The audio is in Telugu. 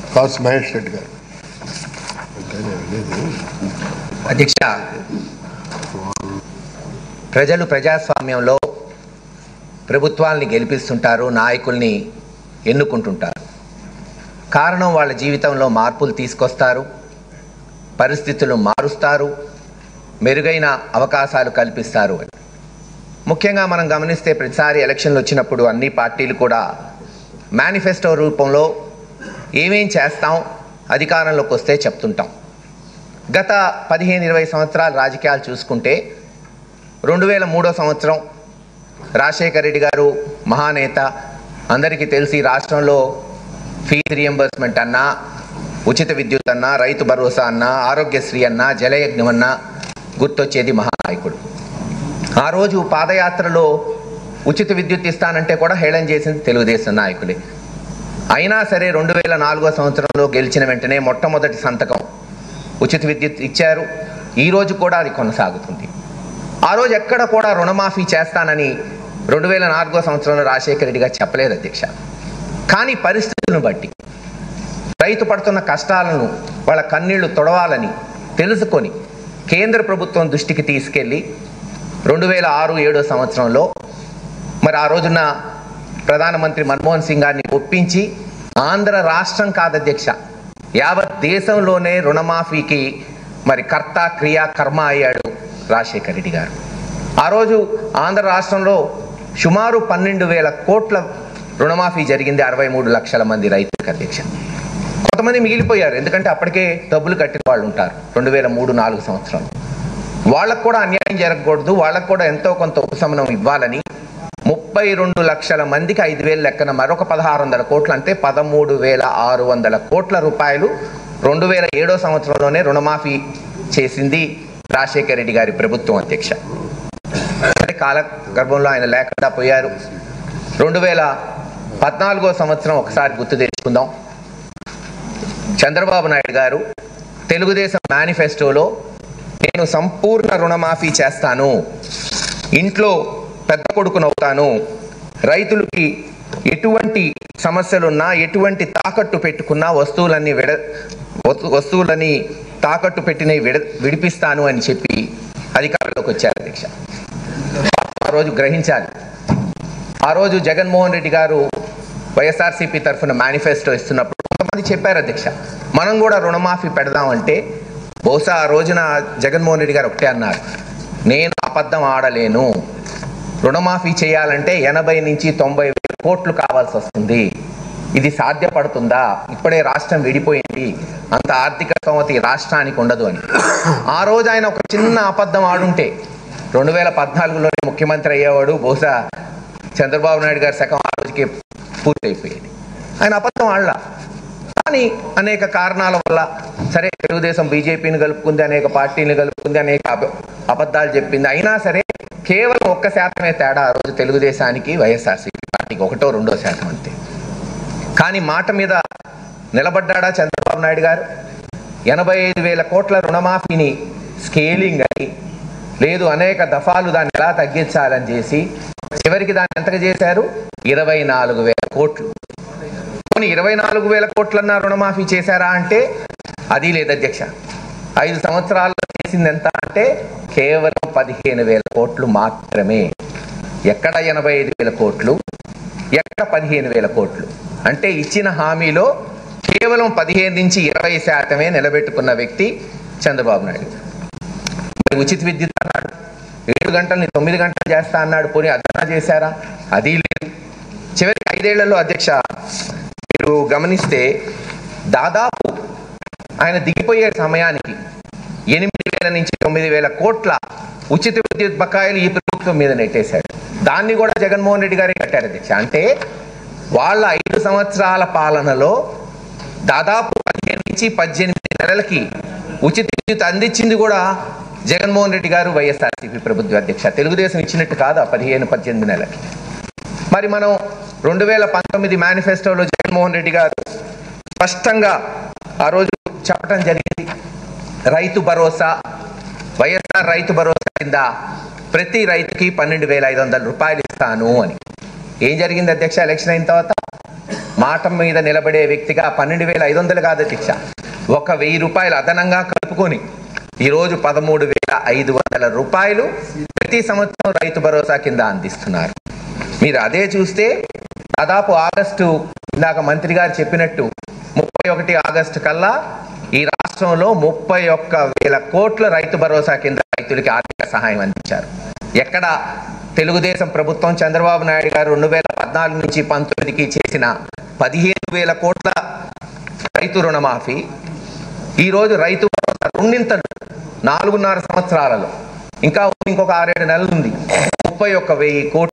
కాసు మహేష్ రెడ్డి గారు అధ్యక్ష ప్రజలు ప్రజాస్వామ్యంలో ప్రభుత్వాల్ని గెలిపిస్తుంటారు నాయకుల్ని ఎన్నుకుంటుంటారు కారణం వాళ్ళ జీవితంలో మార్పులు తీసుకొస్తారు పరిస్థితులు మారుస్తారు మెరుగైన అవకాశాలు కల్పిస్తారు అని ముఖ్యంగా మనం గమనిస్తే ప్రతిసారి ఎలక్షన్లు వచ్చినప్పుడు అన్ని పార్టీలు కూడా మేనిఫెస్టో రూపంలో ఏమేం చేస్తాం అధికారంలోకి వస్తే చెప్తుంటాం గత పదిహేను ఇరవై సంవత్సరాల రాజకీయాలు చూసుకుంటే రెండు వేల మూడో సంవత్సరం రాజశేఖర రెడ్డి గారు మహానేత అందరికీ తెలిసి రాష్ట్రంలో ఫీజు రియంబర్స్మెంట్ అన్నా ఉచిత విద్యుత్ అన్నా రైతు భరోసా అన్నా ఆరోగ్యశ్రీ అన్నా జలయజ్ఞం అన్నా గుర్తొచ్చేది మహానాయకుడు ఆ రోజు పాదయాత్రలో ఉచిత విద్యుత్ ఇస్తానంటే కూడా హేళన చేసింది తెలుగుదేశం నాయకులే అయినా సరే రెండు వేల నాలుగో సంవత్సరంలో గెలిచిన వెంటనే మొట్టమొదటి సంతకం ఉచిత విద్యుత్ ఇచ్చారు ఈ రోజు కూడా అది కొనసాగుతుంది ఆ రోజు ఎక్కడ కూడా రుణమాఫీ చేస్తానని రెండు వేల నాలుగో సంవత్సరంలో రాజశేఖర రెడ్డి గారు చెప్పలేదు అధ్యక్ష కానీ పరిస్థితులను బట్టి రైతు పడుతున్న కష్టాలను వాళ్ళ కన్నీళ్లు తొడవాలని తెలుసుకొని కేంద్ర ప్రభుత్వం దృష్టికి తీసుకెళ్ళి రెండు వేల ఆరు ఏడో సంవత్సరంలో మరి ఆ రోజున ప్రధానమంత్రి మన్మోహన్ సింగ్ గారిని ఒప్పించి ఆంధ్ర రాష్ట్రం కాదు అధ్యక్ష యావత్ దేశంలోనే రుణమాఫీకి మరి కర్త క్రియ కర్మ అయ్యాడు రాజశేఖర రెడ్డి గారు ఆ రోజు ఆంధ్ర రాష్ట్రంలో సుమారు పన్నెండు వేల కోట్ల రుణమాఫీ జరిగింది అరవై మూడు లక్షల మంది రైతులకు అధ్యక్ష కొంతమంది మిగిలిపోయారు ఎందుకంటే అప్పటికే డబ్బులు కట్టిన వాళ్ళు ఉంటారు రెండు వేల మూడు నాలుగు సంవత్సరాలు వాళ్ళకు కూడా అన్యాయం జరగకూడదు వాళ్ళకు కూడా ఎంతో కొంత ఉపశమనం ఇవ్వాలని ముప్పై రెండు లక్షల మందికి ఐదు వేలు లెక్కన మరొక పదహారు వందల కోట్లు అంటే పదమూడు వేల ఆరు వందల కోట్ల రూపాయలు రెండు వేల ఏడో సంవత్సరంలోనే రుణమాఫీ చేసింది రాజశేఖర రెడ్డి గారి ప్రభుత్వం అధ్యక్ష అంటే కాల గర్భంలో ఆయన లేకుండా పోయారు రెండు వేల పద్నాలుగో సంవత్సరం ఒకసారి గుర్తు తెచ్చుకుందాం చంద్రబాబు నాయుడు గారు తెలుగుదేశం మేనిఫెస్టోలో నేను సంపూర్ణ రుణమాఫీ చేస్తాను ఇంట్లో పెద్ద కొడుకునవుతాను రైతులకి ఎటువంటి సమస్యలున్నా ఎటువంటి తాకట్టు పెట్టుకున్నా వస్తువులన్నీ విడ వస్తు- వస్తువులని తాకట్టు పెట్టిన విడ విడిపిస్తాను అని చెప్పి అధికారంలోకి వచ్చారు అధ్యక్ష ఆ రోజు గ్రహించాలి ఆ రోజు జగన్మోహన్ రెడ్డి గారు వైఎస్ఆర్సీపీ తరఫున మేనిఫెస్టో ఇస్తున్నప్పుడు కొంతమంది చెప్పారు అధ్యక్ష మనం కూడా రుణమాఫీ పెడదామంటే బహుశా ఆ రోజున జగన్మోహన్ రెడ్డి గారు ఒకటే అన్నారు నేను అబద్ధం ఆడలేను రుణమాఫీ చేయాలంటే ఎనభై నుంచి తొంభై వేల కోట్లు కావాల్సి వస్తుంది ఇది సాధ్యపడుతుందా ఇప్పుడే రాష్ట్రం విడిపోయింది అంత ఆర్థిక స్తోమత ఈ రాష్ట్రానికి ఉండదు అని ఆ రోజు ఆయన ఒక చిన్న అబద్ధం ఆడుంటే రెండు వేల పద్నాలుగులోనే ముఖ్యమంత్రి అయ్యేవాడు బహుశా చంద్రబాబు నాయుడు గారి శకం ఆ రోజుకి పూర్తయిపోయేది ఆయన అబద్ధం ఆడలా కానీ అనేక కారణాల వల్ల సరే తెలుగుదేశం బీజేపీని కలుపుకుంది అనేక పార్టీని కలుపుకుంది అనేక అబ- అబద్ధాలు చెప్పింది అయినా సరే కేవలం ఒక్క శాతమే తేడా ఆ రోజు తెలుగుదేశానికి వైఎస్ఆర్సీపీ పార్టీకి ఒకటో రెండో శాతం అంతే కానీ మాట మీద నిలబడ్డాడా చంద్రబాబు నాయుడు గారు ఎనభై ఐదు వేల కోట్ల రుణమాఫీని స్కేలింగ్ అని లేదు అనేక దఫాలు దాన్ని ఎలా తగ్గించాలని చేసి చివరికి దాన్ని ఎంతగా చేశారు ఇరవై నాలుగు వేల కోట్లు పోనీ ఇరవై నాలుగు వేల కోట్లన్నా రుణమాఫీ చేశారా అంటే అది లేదు అధ్యక్ష ఐదు సంవత్సరాల్లో చేసింది ఎంత అంటే కేవలం పదిహేను వేల కోట్లు మాత్రమే ఎక్కడ ఎనభై ఐదు వేల కోట్లు ఎక్కడ పదిహేను వేల కోట్లు అంటే ఇచ్చిన హామీలో కేవలం పదిహేను నుంచి ఇరవై శాతమే నిలబెట్టుకున్న వ్యక్తి చంద్రబాబు నాయుడు మరి ఉచిత విద్యుత్ అన్నాడు ఏడు గంటల్ని తొమ్మిది గంటలు చేస్తా అన్నాడు పోనీ అదనా చేశారా అది లేదు చివరికి ఐదేళ్లలో అధ్యక్ష మీరు గమనిస్తే దాదాపు ఆయన దిగిపోయే సమయానికి ఎనిమిది వేల నుంచి తొమ్మిది వేల కోట్ల ఉచిత విద్యుత్ బకాయిలు ఈ ప్రభుత్వం మీద నెట్టేశాడు దాన్ని కూడా జగన్మోహన్ రెడ్డి గారే కట్టారు అధ్యక్ష అంటే వాళ్ళ ఐదు సంవత్సరాల పాలనలో దాదాపు పదిహేను నుంచి పద్దెనిమిది నెలలకి ఉచిత విద్యుత్ అందించింది కూడా జగన్మోహన్ రెడ్డి గారు వైఎస్ఆర్సీపీ ప్రభుత్వ అధ్యక్ష తెలుగుదేశం ఇచ్చినట్టు కాదు ఆ పదిహేను పద్దెనిమిది నెలలకి మరి మనం రెండు వేల పంతొమ్మిది మేనిఫెస్టోలో జగన్మోహన్ రెడ్డి గారు స్పష్టంగా ఆ రోజు చెప్పడం జరిగింది రైతు భరోసా వైఎస్ఆర్ రైతు భరోసా కింద ప్రతి రైతుకి పన్నెండు వేల ఐదు వందల రూపాయలు ఇస్తాను అని ఏం జరిగింది అధ్యక్ష ఎలక్షన్ అయిన తర్వాత మాట మీద నిలబడే వ్యక్తిగా పన్నెండు వేల ఐదు వందలు కాదు అధ్యక్ష ఒక వెయ్యి రూపాయలు అదనంగా కలుపుకొని ఈరోజు పదమూడు వేల ఐదు వందల రూపాయలు ప్రతి సంవత్సరం రైతు భరోసా కింద అందిస్తున్నారు మీరు అదే చూస్తే దాదాపు ఆగస్టు ఇందాక మంత్రి గారు చెప్పినట్టు ముప్పై ఒకటి ఆగస్టు కల్లా ఈ రాష్ట్రంలో ముప్పై ఒక్క వేల కోట్ల రైతు భరోసా కింద రైతులకి ఆర్థిక సహాయం అందించారు ఎక్కడ తెలుగుదేశం ప్రభుత్వం చంద్రబాబు నాయుడు గారు రెండు వేల పద్నాలుగు నుంచి పంతొమ్మిదికి చేసిన పదిహేను వేల కోట్ల రైతు రుణమాఫీ ఈరోజు రైతు భరోసా రెండింతలు నాలుగున్నర సంవత్సరాలలో ఇంకా ఇంకొక ఆరేడు నెలలు ఉంది ముప్పై ఒక్క వెయ్యి కోట్లు